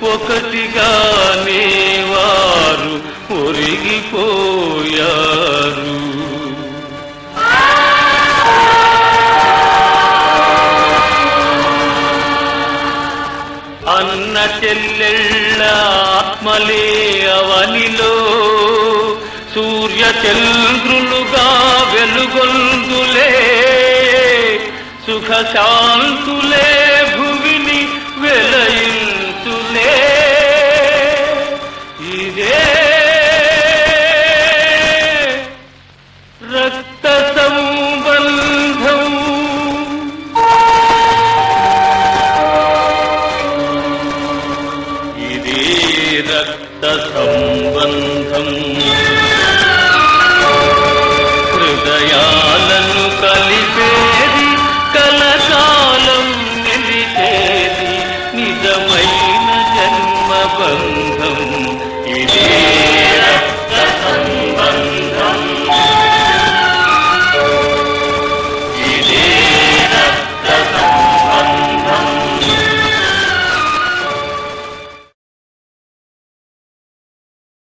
ఒకటిగానే వారు ఒరిగిపోయారు అన్న చెల్లెళ్ళ ఆత్మలే అవనిలో సూర్య చంద్రులుగా వెలుగొందులే సుఖ శాంతులే భువిని వెలయించులే ఇదే రక్త సంబంధం ఇది రక్త సంబంధం